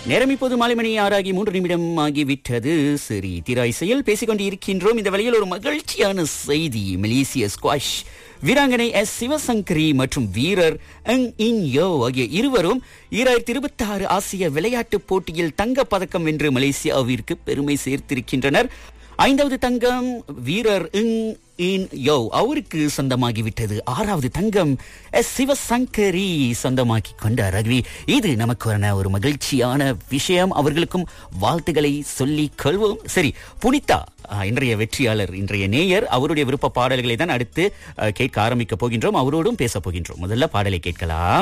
நேரம் இப்போது மாலை மணி ஆறாகி மூன்று நிமிடம் ஆகிவிட்டது சரி திரா இசையில் பேசிக்கொண்டு இருக்கின்றோம் இந்த வழியில் ஒரு மகிழ்ச்சியான செய்தி மலேசிய ஸ்குவாஷ் வீராங்கனை எஸ் சிவசங்கரி மற்றும் வீரர் எங் இன் யோ ஆகிய இருவரும் ஈராயிரத்தி இருபத்தி ஆறு ஆசிய விளையாட்டுப் போட்டியில் தங்கப் பதக்கம் வென்று மலேசியாவிற்கு பெருமை சேர்த்திருக்கின்றனர் ஐந்தாவது தங்கம் வீரர் இங் இன் யோ அவருக்கு சொந்தமாகிவிட்டது ஆறாவது தங்கம் எஸ் சிவசங்கரி சொந்தமாக்கி கொண்டார் ரவி இது நமக்கான ஒரு மகிழ்ச்சியான விஷயம் அவர்களுக்கும் வாழ்த்துக்களை சொல்லிக் கொள்வோம் சரி புனிதா அஹ், இன்றைய வெற்றியாளர் இன்றைய நேயர் அவருடைய விருப்ப பாடல்களை தான் அடுத்து அஹ், கேட்க ஆரம்பிக்க போகின்றோம் அவரோடும் பேச போகின்றோம் முதல்ல பாடலை கேட்கலாம்